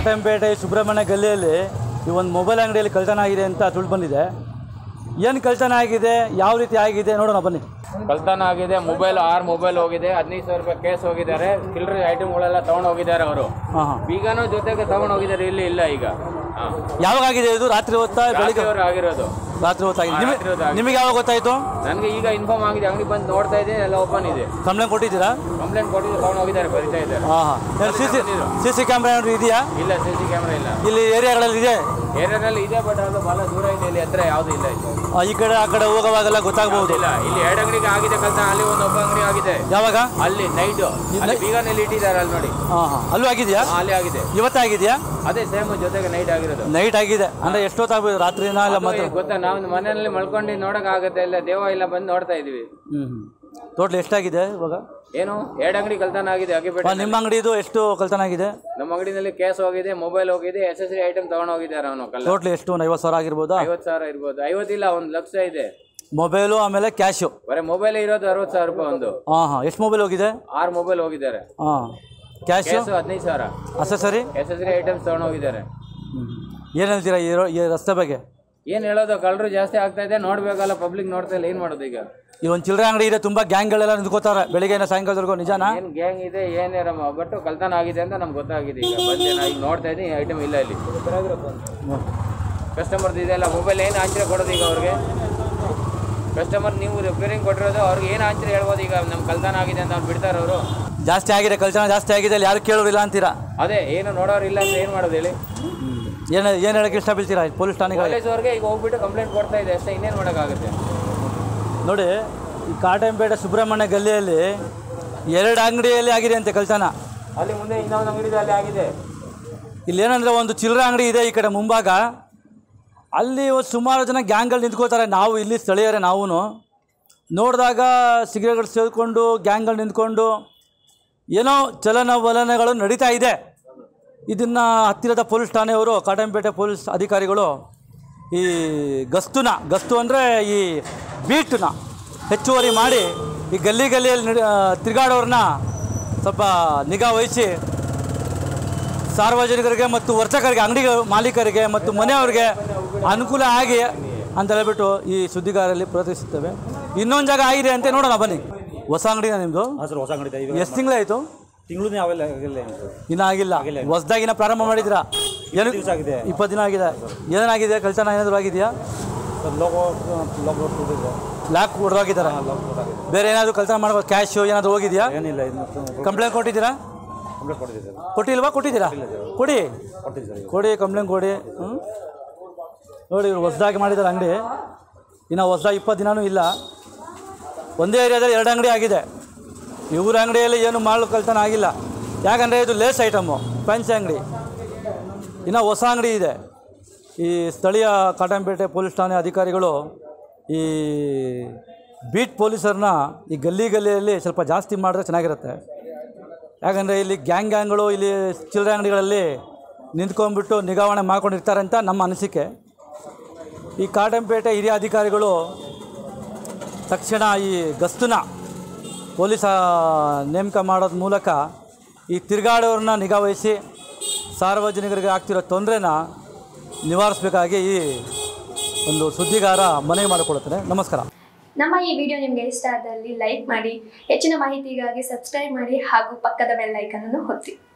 ಕಾಟಂಪೇಟೆ ಸುಬ್ರಹ್ಮಣ್ಯ ಗಲ್ಲಿಯಲ್ಲಿ ಈ ಒಂದು ಮೊಬೈಲ್ ಅಂಗಡಿಯಲ್ಲಿ ಕಳ್ತನ ಆಗಿದೆ ಅಂತ ಸುಳ್ಳು ಬಂದಿದೆ ಏನು ಕಳ್ತನ ಆಗಿದೆ ಯಾವ ರೀತಿ ಆಗಿದೆ ನೋಡೋಣ ಬನ್ನಿ ಕಳ್ತನ ಆಗಿದೆ ಮೊಬೈಲ್ ಆರು ಮೊಬೈಲ್ ಹೋಗಿದೆ ಹದಿನೈದು ಸಾವಿರ ರೂಪಾಯಿ ಕೇಸ್ ಹೋಗಿದ್ದಾರೆ ಚಿಲ್ಲರೆ ಐಟಮ್ಗಳೆಲ್ಲ ತಗೊಂಡು ಹೋಗಿದ್ದಾರೆ ಅವರು ಹಾಂ ಹಾಂ ಬೀಗನೂ ಜೊತೆಗೆ ತಗೊಂಡು ಹೋಗಿದ್ದಾರೆ ಇಲ್ಲಿ ಇಲ್ಲ ಈಗ ಹಾ. ಯಾವಾಗ ಆಗಿದೆ ಇದು ರಾತ್ರಿ ಹೊತ್ತಾ ಬೆಳಿಗ್ಗೆ ರಾತ್ರಿಯವ್ರು ಆಗಿರೋದು ರಾತ್ರಿ ಹೊತ್ತಾಗಿದೆ ನಿಮಗೆ ರಾತ್ರಿ ಹೊತ್ತಾಗಿದೆ. ನಿಮಗೆ ಯಾವಾಗ ಗೊತ್ತಾಯಿತು ನನಗೆ ಈಗ ಇನ್ಫಾರ್ಮ್ ಆಗಿದೆ ಅಂಗಡಿ ಬಂದು ನೋಡ್ತಾ ಇದೆ ಎಲ್ಲ ಓಪನ್ ಇದೆ ಕಂಪ್ಲೇಂಟ್ ಕೊಟ್ಟಿದ್ದೀರಾ ಕಂಪ್ಲೇಂಟ್ ಕೊಟ್ಟಿದ್ದು ತಗೊಂಡು ಹೋಗಿದ್ದಾರೆ ಬರಿತಾ ಇದ್ದಾರೆ ಹಾಂ ಹಾಂ C C C C camera ಏನಾದ್ರು ಇದೆಯಾ ಇಲ್ಲ ಸಿ ಸಿ ಕ್ಯಾಮ್ರಾ ಇಲ್ಲ ಇಲ್ಲಿ ಏರಿಯಾಗಳಲ್ಲಿ ಇದೆ ಏರಿಯಾದಲ್ಲಿ ಇದೆ ಬಟ್ ಅದು ಬಹಳ ದೂರ ಇದೆ ಇಲ್ಲಿ ಹತ್ರ ಯಾವುದು ಇಲ್ಲ ಇಲ್ಲಿ ಆ, ಈ ಕಡೆ ಆ ಕಡೆ ಹೋಗೋವಾಗೆಲ್ಲ ಗೊತ್ತಾಗ್ಬೋದು ಇಲ್ಲ ಇಲ್ಲಿ ಎರಡು ಅಂಗಡಿಗೆ ಆಗಿದೆ ಕಳ್ತನ ಅಲ್ಲಿ ಒಂದು ಒಬ್ಬ ಅಂಗಡಿ ಆಗಿದೆ ಯಾವಾಗ ಅಲ್ಲಿ ನೈಟು ಅಲ್ಲಿ ಬೀಗನಲ್ಲಿ ಇಟ್ಟಿದ್ದಾರೆ ಅಲ್ಲಿ ನೋಡಿ ಹಾಂ ಹಾಂ ಅಲ್ಲೂ ಆಗಿದೆಯಾ ಹಾ, ಅಲ್ಲಿ ಆಗಿದೆ ಇವತ್ತೇ ಆಗಿದೆಯಾ ಅದೇ ಸೇಮ್ ಜೊತೆಗೆ ನೈಟ್ ಆಗಿರೋದು ನೈಟ್ ಆಗಿದೆ ಅಂದರೆ ಎಷ್ಟೊತ್ತಾಗ್ಬೋದು ರಾತ್ರಿನ ಇಲ್ಲ ಮತ್ತೆ ಅದು ಗೊತ್ತಾ ನಾವು ಮನೆಯಲ್ಲಿ ಮಲ್ಕೊಂಡು ನೋಡಕ್ ಆಗುತ್ತೆ ಇಲ್ಲ ದೇವ ಇಲ್ಲ ಬಂದು ನೋಡ್ತಾ ಇದೀವಿ ಹ್ಞೂ ಹ್ಞೂ ಟೋಟಲ್ ಎಷ್ಟಾಗಿದೆ ಇವಾಗ ಏನು ಎರಡು ಅಂಗಡಿ ಕಳ್ತನ ಆಗಿದೆ ಆ, ಅಗಿಪೇಟೆ ನಿಮ್ಮ ಅಂಗಡಿದು ಎಷ್ಟು ಕಳ್ತನ ಆಗಿದೆ ನಮ್ಮ ಅಂಗಡಿನಲ್ಲಿ ಕೇಸ್ ಹೋಗಿದೆ ಮೊಬೈಲ್ ಹೋಗಿದೆ ಎಸೆಸರಿ ಐಟಮ್ ತಗೊಂಡು ಹೋಗಿದ್ದಾರೆ ಅವನು ಕಲ್ಲ ಟೋಟಲ್ ಎಷ್ಟು ಒಂದು ಐವತ್ತು ಸಾವಿರ ಆಗಿರ್ಬೋದಾ ಐವತ್ತು ಸಾವಿರ ಇರ್ಬೋದು ಐವತ್ತಿಲ್ಲ ಒಂದು ಲಕ್ಷ ಇದೆ ಮೊಬೈಲು ಆಮೇಲೆ ಕ್ಯಾಶು ಬರೀ ಮೊಬೈಲ್ ಇರೋದು ಅರವತ್ತು ಸಾವಿರ ರೂಪಾಯಿ ಒಂದು ಹಾಂ ಹಾಂ ಎಷ್ಟು ಮೊಬೈಲ್ ಹೋಗಿದೆ ಆರು ಮೊಬೈಲ್ ಹೋಗಿದ್ದಾರೆ ಹಾಂ ಕ್ಯಾಶು ಕೇಸು ಹದಿನೈದು ಸಾವಿರ ಅಸೆಸರಿ ಎಸೆಸರಿ ಐಟಮ್ಸ್ ತಗೊಂಡು ಹೋಗಿದ್ದಾರೆ ಏನು ಹೇಳ್ತೀರಾ ಈ ರೋ- ಈ ರಸ್ತೆ ಬಗ್ಗೆ ಏನು ಹೇಳೋದು ಕಳ್ಳರು ಜಾಸ್ತಿ ಆಗ್ತಾ ಇದೆ ನೋಡ್ಬೇಕಲ್ಲ ಪಬ್ಲಿಕ್ ನೋಡ್ತಾ ಇಲ್ಲ ಏನು ಮಾಡೋದು ಈಗ ಈ ಒಂದು ಚಿಲ್ಲರೆ ಅಂಗಡಿ ಇದೆ ತುಂಬ ಗ್ಯಾಂಗ್ಗಳೆಲ್ಲ ನಿಂತ್ಕೋತಾರೆ ಬೆಳಿಗ್ಗೆಯಿಂದ ಸಾಯಂಕಾಲದವರೆಗೂ ನಿಜಾನಾ ಏನು ಗ್ಯಾಂಗ್ ಇದೆ ಏನಿರಮ್ಮ ಬಟ್ ಕಳ್ತನ ಆಗಿದೆ ಅಂತ ನಮ್ಗೆ ಗೊತ್ತಾಗಿದೆ ಈಗ ಬಂದೆ ನಾ ಈಗ ನೋಡ್ತಾ ಇದ್ದೀನಿ ಐಟಮ್ ಇಲ್ಲ ಇಲ್ಲಿ ಕಸ್ಟಮರ್ದು ಇದೆಲ್ಲ ಮೊಬೈಲ್ ಏನು ಆಂಚನೆ ಕೊಡೋದು ಈಗ ಅವ್ರಿಗೆ ಕಸ್ಟಮರ್ ನೀವು ರಿಪೇರಿಂಗ್ ಕೊಟ್ಟಿರೋದು ಅವ್ರಿಗೆ ಏನು ಆಂಚನೆ ಹೇಳ್ಬೋದು ಈಗ ನಮ್ಮ ಕಳ್ತನ ಆಗಿದೆ ಅಂತ ಅವ್ರು ಬಿಡ್ತಾರೆ ಅವರು ಜಾಸ್ತಿ ಆಗಿದೆ ಕಳ್ತನ ಜಾಸ್ತಿ ಆಗಿದೆ ಅಲ್ಲಿ ಯಾರು ಕೇಳೋರಿಲ್ಲ ಅಂತೀರಾ ಅದೇ ಏನು ನೋಡೋರು ಇಲ್ಲ ಅಂತ ಏನು ಮಾಡೋದು ಹೇಳಿ ಏನು ಏನು ಹೇಳಕ್ಕೆ ಇಷ್ಟ ಬೀಳ್ತೀರಾ ಪೊಲೀಸ್ ಠಾಣೆಗಳಿಗೆ ಪೊಲೀಸ್ ಅವ್ರಿಗೆ ಈಗ ಹೋಗ್ಬಿಟ್ಟು ಕಂಪ್ಲೇಂಟ್ ಕೊಡ್ತಾ ಇದೆ ಅಷ್ಟೇ ಇನ್ನೇನು ಮಾಡೋಕ್ಕಾಗುತ್ತೆ ನೋಡಿ ಈ ಕಾಟಂಪೇಟೆ ಸುಬ್ರಹ್ಮಣ್ಯ ಗಲ್ಲಿಯಲ್ಲಿ ಎರಡು ಅಂಗಡಿಯಲ್ಲಿ ಆಗಿದೆ ಅಂತೆ ಕಳ್ತನ ಅಲ್ಲಿ ಮುಂದೆ ಇನ್ನೊಂದು ಅಂಗಡಿ ಅಲ್ಲಿ ಆಗಿದೆ ಇಲ್ಲೇನಂದರೆ ಒಂದು ಚಿಲ್ಲರೆ ಅಂಗಡಿ ಇದೆ ಈ ಕಡೆ ಮುಂಭಾಗ ಅಲ್ಲಿ ಒಂದು ಸುಮಾರು ಜನ ಗ್ಯಾಂಗ್ಗಳು ನಿಂತ್ಕೋತಾರೆ ನಾವು ಇಲ್ಲಿ ಸ್ಥಳೀಯರೇ ನಾವು ನೋಡಿದಾಗ ಸಿಗರೇಟ್ಗಳು ಸೇರಿಕೊಂಡು ಗ್ಯಾಂಗ್ಗಳು ನಿಂತ್ಕೊಂಡು ಏನೋ ಚಲನವಲನಗಳು ನಡೀತಾ ಇದೆ ಇದನ್ನು ಹತ್ತಿರದ ಪೊಲೀಸ್ ಠಾಣೆಯವರು ಕಾಟಂಪೇಟೆ ಪೊಲೀಸ್ ಅಧಿಕಾರಿಗಳು ಈ ಗಸ್ತುನ ಗಸ್ತು ಅಂದರೆ ಈ ಬೀಟನ್ನ ಹೆಚ್ಚುವರಿ ಮಾಡಿ ಈ ಗಲ್ಲಿ ಗಲ್ಲಿಯಲ್ಲಿ ನಡಿ ತಿರುಗಾಡೋರನ್ನ ಸ್ವಲ್ಪ ನಿಗಾ ವಹಿಸಿ ಸಾರ್ವಜನಿಕರಿಗೆ ಮತ್ತು ವರ್ತಕರಿಗೆ ಅಂಗಡಿ ಮಾಲೀಕರಿಗೆ ಮತ್ತು ಮನೆಯವರಿಗೆ ಅನುಕೂಲ ಆಗಿ ಅಂತ ಹೇಳ್ಬಿಟ್ಟು ಈ ಸುದ್ದಿಗಾರಲ್ಲಿ ಪ್ರದರ್ಶಿಸುತ್ತೇವೆ ಇನ್ನೊಂದು ಜಾಗ ಆಗಿದೆ ಅಂತ ನೋಡೋಣ ಬನ್ನಿ ಹೊಸ ಅಂಗಡಿನ ನಿಮ್ಮದು ಹಾಂ ಸರ್ ಹೊಸ ಅಂಗಡಿ ಇದೆ ಇವಾಗ ಎಷ್ಟು ತಿಂಗಳಾಯಿತು ತಿಂಗಳು ಅವೆಲ್ಲ ಆಗಿಲ್ಲ ಏನು ಸರ್ ಇನ್ನೂ ಆಗಿಲ್ಲ ಹೊಸ್ದಾಗಿನ ಪ್ರಾರಂಭ ಮಾಡಿದ್ದೀರಾ ಏನು ದಿವಸ ಆಗಿದೆ ಇಪ್ಪತ್ತು ದಿನ ಆಗಿದೆ ಏನಾಗಿದೆ ಕಳ್ತನ ಏನಾದರೂ ಆಗಿದೆಯಾ ಸರ್ ಲೋಗೋ ಲೋಗೋ ಇದೆ ಲಾಕ್ ಹೊಡೆದೋಗಿದ್ದಾರೆ ಬೇರೆ ಏನಾದರೂ ಕಳ್ತನ ಮಾಡ್ಬೋದು ಕ್ಯಾಶು ಏನಾದರೂ ಹೋಗಿದೆಯಾ ಏನಿಲ್ಲ ಇನ್ನು ಕಂಪ್ಲೇಂಟ್ ಕೊಟ್ಟಿದ್ದೀರಾ ಕಂಪ್ಲೀಟ್ ಕೊಟ್ಟಿದ್ದೀವಿ ಸರ್ ಕೊಟ್ಟಿಲ್ವಾ ಕೊಟ್ಟಿದ್ದೀರಾ ಕೊಡಿ ಕೊಟ್ಟಿದ್ದೀವಿ ಸರ್ ಕೊಡಿ ಕಂಪ್ಲೇಂಟ್ ಕೊಡಿ ಹ್ಞೂ ನೋಡಿ ಇವ್ರು ಹೊಸ್ದಾಗಿ ಮಾಡಿದ್ದಾರೆ ಅಂಗಡಿ ಇನ್ನು ಹೊಸ್ದಾಗಿ ಇಪ್ಪತ್ತು ದಿನವೂ ಇಲ್ಲ ಒಂದೇ ಏರಿಯಾದಲ್ಲಿ ಎರಡು ಅಂಗಡಿ ಆಗಿದೆ ಇವ್ರ ಅಂಗಡಿಯಲ್ಲಿ ಏನು ಮಾಲು ಕಳ್ತನ ಆಗಿಲ್ಲ ಯಾಕಂದರೆ ಇದು ಲೇಸ್ ಐಟಮು ಫ್ಯಾನ್ಸಿ ಅಂಗಡಿ ಇನ್ನು ಹೊಸ ಅಂಗಡಿ ಇದೆ ಈ ಸ್ಥಳೀಯ ಕಾಟಂಪೇಟೆ ಪೊಲೀಸ್ ಠಾಣೆ ಅಧಿಕಾರಿಗಳು ಈ ಬೀಟ್ ಪೊಲೀಸರನ್ನ ಈ ಗಲ್ಲಿ ಗಲ್ಲಿಯಲ್ಲಿ ಸ್ವಲ್ಪ ಜಾಸ್ತಿ ಮಾಡಿದ್ರೆ ಚೆನ್ನಾಗಿರುತ್ತೆ ಯಾಕಂದರೆ ಇಲ್ಲಿ ಗ್ಯಾಂಗ್ ಗ್ಯಾಂಗ್ಗಳು ಇಲ್ಲಿ ಚಿಲ್ಲರೆ ಅಂಗಡಿಗಳಲ್ಲಿ ನಿಂತ್ಕೊಂಡ್ಬಿಟ್ಟು ನಿಗಾವಣೆ ಮಾಡ್ಕೊಂಡಿರ್ತಾರೆ ಅಂತ ನಮ್ಮ ಅನಿಸಿಕೆ ಈ ಕಾಟಂಪೇಟೆ ಹಿರಿಯ ಅಧಿಕಾರಿಗಳು ತಕ್ಷಣ ಈ ಗಸ್ತುನ ಪೊಲೀಸ ನೇಮಕ ಮಾಡೋದ್ರ ಮೂಲಕ ಈ ತಿರುಗಾಡೋರನ್ನ ನಿಗಾವಹಿಸಿ ಸಾರ್ವಜನಿಕರಿಗೆ ಆಗ್ತಿರೋ ತೊಂದರೆನ ನಿವಾರಿಸಬೇಕಾಗಿ ಈ ಒಂದು ಸುದ್ದಿಗಾರ ಮನವಿ ಮಾಡಿಕೊಡುತ್ತೇನೆ ನಮಸ್ಕಾರ ನಮ್ಮ ಈ ವಿಡಿಯೋ ನಿಮಗೆ ಇಷ್ಟ ಆದಲ್ಲಿ ಲೈಕ್ ಮಾಡಿ ಹೆಚ್ಚಿನ ಮಾಹಿತಿಗಾಗಿ ಸಬ್ಸ್ಕ್ರೈಬ್ ಮಾಡಿ ಹಾಗೂ ಪಕ್ಕದ ಬೆಲ್ ಐಕನ್ ಅನ್ನು ಒತ್ತಿ